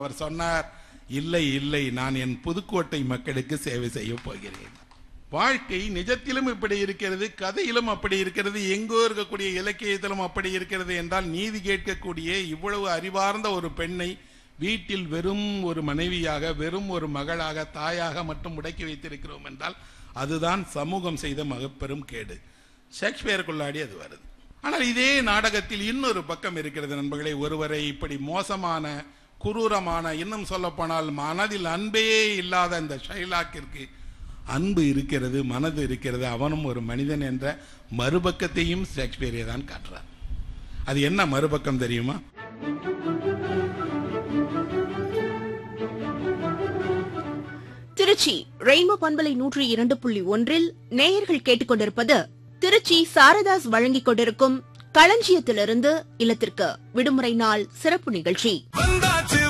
அவர் சொன்னார் இல்லை இல்லை நான் என் புதுக்கோட்டை மக்களுக்கு சேவை செய்ய போகிறேன் வாழ்க்கை நிஜத்திலும் இப்படி இருக்கிறது கதையிலும் அப்படி இருக்கிறது எங்கோ இருக்கக்கூடிய இலக்கியத்திலும் அப்படி இருக்கிறது என்றால் நீதி கேட்கக்கூடிய இவ்வளவு அறிவார்ந்த ஒரு பெண்ணை வீட்டில் வெறும் ஒரு மனைவியாக வெறும் ஒரு மகளாக தாயாக மட்டும் முடக்கி வைத்திருக்கிறோம் என்றால் அதுதான் சமூகம் செய்த மகப்பெரும் கேடு ஷேக்ஸ்பியருக்குள்ளாடி அது வருது ஆனால் இதே நாடகத்தில் இன்னொரு பக்கம் இருக்கிறது நண்பர்களே ஒருவரை இப்படி மோசமான குரூரமான இன்னும் சொல்லப்போனால் மனதில் அன்பே இல்லாத இந்த ஷைலாக்கிற்கு அன்பு இருக்கிறது மனது இருக்கிறது அவனும் ஒரு மனிதன் என்ற மறுபக்கத்தையும் ஷேக்ஸ்பியரே தான் காட்டுறார் அது என்ன மறுபக்கம் தெரியுமா திருச்சி ரெயின்போ பண்பலை நூற்றி இரண்டு புள்ளி ஒன்றில் நேயர்கள் கேட்டுக்கொண்டிருப்பது திருச்சி சாரதாஸ் வழங்கிக் கொண்டிருக்கும் களஞ்சியத்திலிருந்து இல்லத்திற்கு விடுமுறை நாள் சிறப்பு நிகழ்ச்சி